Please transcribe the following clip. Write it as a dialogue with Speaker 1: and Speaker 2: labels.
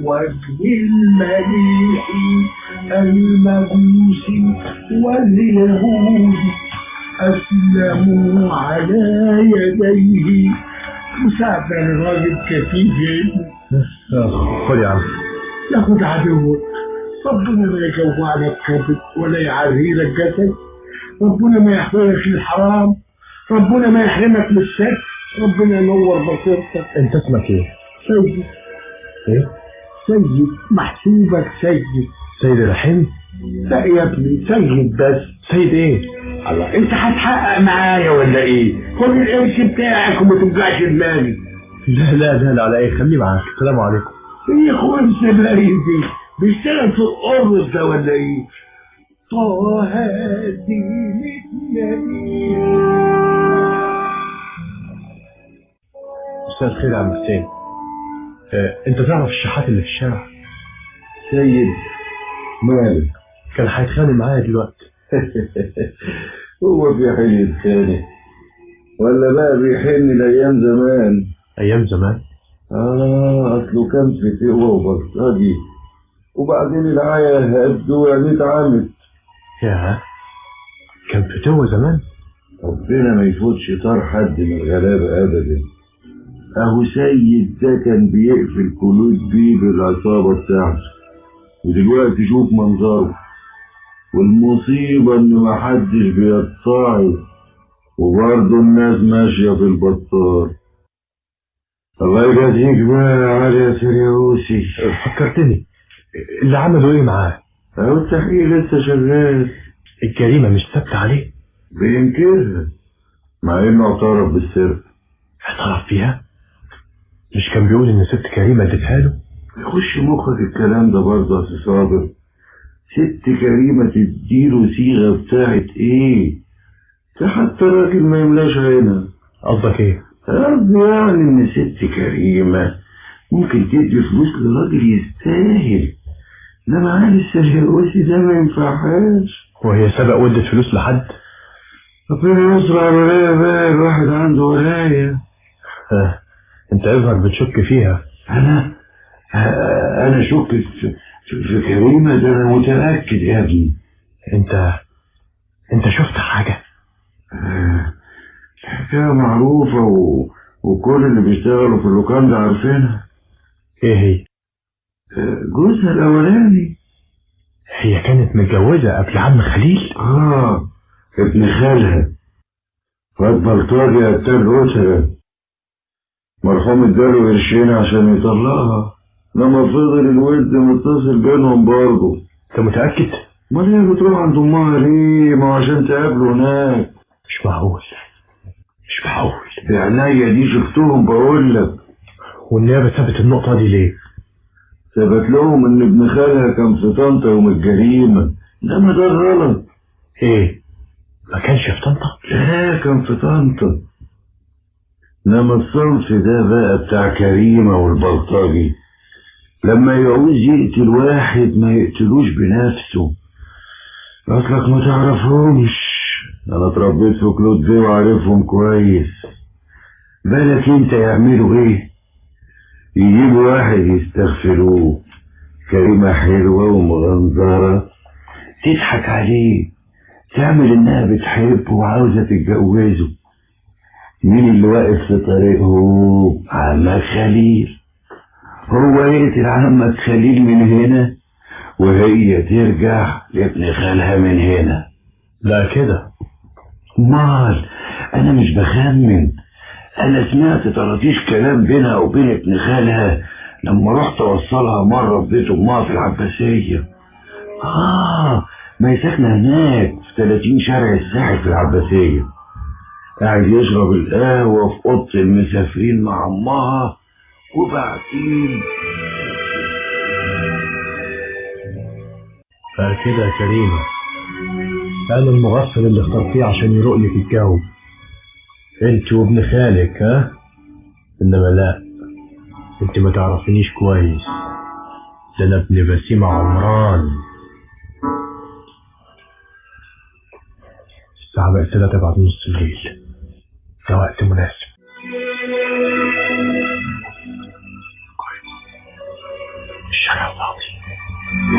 Speaker 1: وجه المليح المجوس واليهود أسلموا على يديه مساعد الراجل كثير
Speaker 2: خد يا عم
Speaker 1: ياخد عدوك ربنا ما يجوع لك كبد ولا يعري لك جسد ربنا ما يحرمك الحرام ربنا ما يحرمك من الشك ربنا ينور بصيرتك
Speaker 2: انت اسمك ايه؟
Speaker 1: سيد
Speaker 2: ايه؟
Speaker 1: سيد محسوبك سيد
Speaker 2: سيد رحيم؟
Speaker 1: لا يا ابني سيد بس
Speaker 2: سيد ايه؟
Speaker 1: الله انت هتحقق معايا ولا ايه؟ خد القرش بتاعك وما توجعش دماغي
Speaker 2: لا لا لا لا على ايه خليه معاك السلام عليكم
Speaker 1: ايه يا اخوان السبايل دي بيشتغل في القرص ده ولا ايه؟ طه دين النبي
Speaker 2: مساء الخير يا عم حسين اه انت تعرف الشحات اللي في الشارع
Speaker 3: سيد مالك
Speaker 2: كان هيتخانق معايا دلوقتي
Speaker 3: هو في حين يتخانق ولا بقى بيحن لايام زمان
Speaker 2: ايام زمان
Speaker 3: اه اصله كان في هو وبلطجي وبعدين العيا هدوا يعني اتعمت
Speaker 2: يا كان فتوة زمان
Speaker 3: ربنا ما يفوتش طار حد من الغلابة ابدا اهو سيد ده كان بيقفل كلود بيه بالعصابة بتاعته ودلوقتي شوف منظره والمصيبة ان محدش بيتصاعد وبرضه الناس ماشية في البطال الله يجازيك بقى يا علي يا سريوسي
Speaker 2: فكرتني اللي عملوا ايه معاه
Speaker 3: اهو التحقيق لسه شغال
Speaker 2: الجريمة مش ثابتة عليه
Speaker 3: بينكرها مع انه اعترف بالسرقة
Speaker 2: اعترف فيها مش كان بيقول ان ست كريمة اديتها له
Speaker 3: يخش مخك الكلام ده برضه يا سي صابر ست كريمة تديله صيغة بتاعت ايه ده حتى الراجل ما يملاش عينها
Speaker 2: قصدك ايه
Speaker 3: قصدي يعني ان ست كريمة ممكن تدي فلوس لراجل يستاهل انما علي السريوسي ده ما ينفعهاش
Speaker 2: وهي سبق ودت فلوس لحد
Speaker 3: ربنا يستر على الولاية بقى الواحد عنده ولاية
Speaker 2: اه. انت يظهر بتشك فيها
Speaker 3: انا آه، انا شك في, في, في كريمة ده انا متأكد يا ابني
Speaker 2: انت انت شفت حاجة
Speaker 3: آه، الحكاية معروفة و... وكل اللي بيشتغلوا في اللوكان ده عارفينها
Speaker 2: ايه هي
Speaker 3: آه، جوزها الأولاني
Speaker 2: هي كانت متجوزة قبل عم خليل
Speaker 3: آه ابن خالها واد بلطجي قتال قتلة مرحوم اداله قرشين عشان يطلقها لما فضل الود متصل بينهم برضه
Speaker 2: انت متأكد
Speaker 3: امال هي بتروح عند امها ليه؟ ما هو عشان تقابله هناك
Speaker 2: مش معقول مش معقول
Speaker 3: بعينيا دي شفتهم بقول لك
Speaker 2: والنيابة ثبت النقطة دي ليه
Speaker 3: ثبت لهم ان ابن خالها كان في طنطا يوم الجريمة انما ده غلط
Speaker 2: ايه ما كانش في طنطا
Speaker 3: لا كان في طنطا انما الصنف ده بقى بتاع كريمة والبلطجي لما يعوز يقتل واحد ما يقتلوش بنفسه اصلك ما تعرفهمش انا اتربيت في كلود دي وعارفهم كويس بالك انت يعملوا ايه يجيبوا واحد يستغفروه كريمة حلوة ومغنظرة تضحك عليه تعمل انها بتحبه وعاوزة تتجوزه مين اللي واقف في طريقه عمك خليل هو يقتل عمك خليل من هنا وهي ترجع لابن خالها من هنا
Speaker 2: لا كده
Speaker 3: مال انا مش بخمن انا سمعت طراطيش كلام بينها وبين ابن خالها لما رحت اوصلها مره في بيت امها في العباسيه اه ما هي ساكنه هناك في 30 شارع الساحل في العباسيه قاعد يشرب القهوه في اوضه المسافرين مع امها وبعدين
Speaker 2: فكده يا كريمة أنا المغفل اللي اخترتيه عشان يروق لك الجو انت وابن خالك ها انما لا انت ما تعرفينيش كويس ده انا ابن بسيمة عمران الساعة بقت تلاتة بعد نص الليل ده وقت مناسب الشارع فاضي